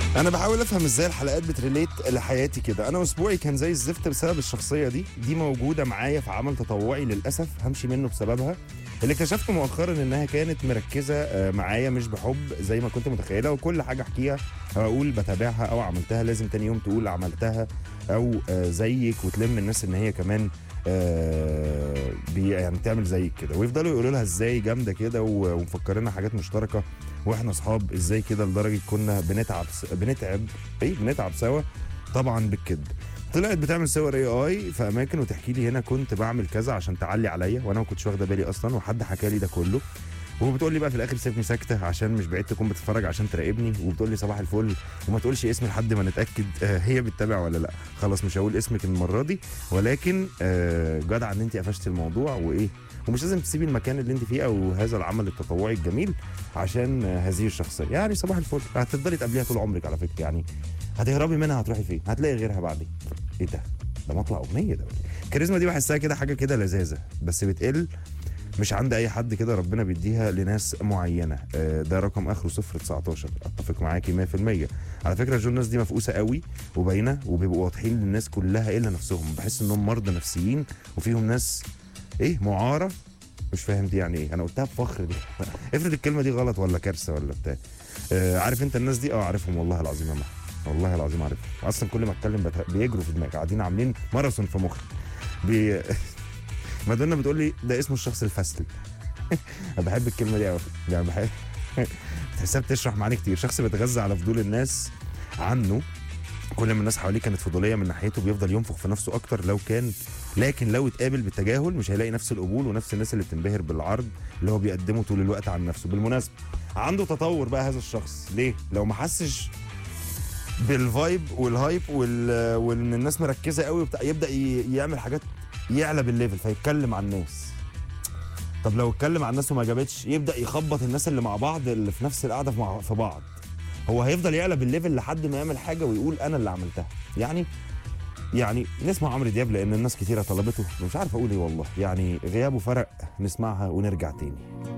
انا بحاول افهم ازاي الحلقات بتريليت لحياتي كده انا اسبوعي كان زي الزفت بسبب الشخصيه دي دي موجوده معايا في عمل تطوعي للاسف همشي منه بسببها اللي اكتشفت مؤخرا انها كانت مركزه آه، معايا مش بحب زي ما كنت متخيله وكل حاجه احكيها او اقول بتابعها او عملتها لازم تاني يوم تقول عملتها او آه، زيك وتلم الناس ان هي كمان آه، بي يعني تعمل زيك كده ويفضلوا يقولوا لها ازاي جامده كده و- ومفكرينها حاجات مشتركه واحنا اصحاب ازاي كده لدرجه كنا بنتعب س- بنتعب ايه بنتعب سوا طبعا بالكذب طلعت بتعمل صور اي اي في اماكن وتحكي لي هنا كنت بعمل كذا عشان تعلي عليا وانا ما كنتش واخده بالي اصلا وحد حكى لي ده كله وبتقول لي بقى في الاخر سيبني ساكته عشان مش بعيد تكون بتتفرج عشان تراقبني وبتقول لي صباح الفل وما تقولش اسمي لحد ما نتاكد آه هي بتتابع ولا لا خلاص مش هقول اسمك المره دي ولكن آه جدع ان انت قفشتي الموضوع وايه ومش لازم تسيبي المكان اللي انت فيه او هذا العمل التطوعي الجميل عشان آه، هذه الشخصيه يعني صباح الفل هتفضلي تقابليها طول عمرك على فكره يعني هتهربي منها هتروحي فين هتلاقي غيرها بعدين ايه ده ده مطلع اغنيه ده الكاريزما دي بحسها كده حاجه كده لذاذه بس بتقل مش عند اي حد كده ربنا بيديها لناس معينه آه، ده رقم اخره 019 اتفق معاكي 100% على فكره جو الناس دي مفقوسه قوي وباينه وبيبقوا واضحين للناس كلها الا نفسهم بحس انهم مرضى نفسيين وفيهم ناس ايه معاره مش فاهم دي يعني ايه انا قلتها بفخر دي افرض الكلمه دي غلط ولا كارثه ولا بتاع آه عارف انت الناس دي اه عارفهم والله العظيم يا محمد والله العظيم عارفهم اصلا كل ما اتكلم بت- بيجروا في دماغي قاعدين عاملين ماراثون في مخي بي... مادونا بتقول لي ده اسمه الشخص الفاسل انا بحب الكلمه دي قوي يعني بحب بتحسها بتشرح معاني كتير شخص بيتغذى على فضول الناس عنه كل ما الناس حواليه كانت فضوليه من ناحيته بيفضل ينفخ في نفسه اكتر لو كان لكن لو اتقابل بالتجاهل مش هيلاقي نفس القبول ونفس الناس اللي بتنبهر بالعرض اللي هو بيقدمه طول الوقت عن نفسه بالمناسبه عنده تطور بقى هذا الشخص ليه لو ما حسش بالفايب والهايب وال... وان الناس مركزه قوي وبتاع يبدا ي... يعمل حاجات يعلى بالليفل فيتكلم عن الناس طب لو اتكلم عن الناس وما جابتش يبدا يخبط الناس اللي مع بعض اللي في نفس القعده في, مع... في بعض هو هيفضل يعلى بالليفل لحد ما يعمل حاجه ويقول انا اللي عملتها يعني يعني نسمع عمرو دياب لان الناس كتيره طلبته مش عارف اقول ايه والله يعني غيابه فرق نسمعها ونرجع تاني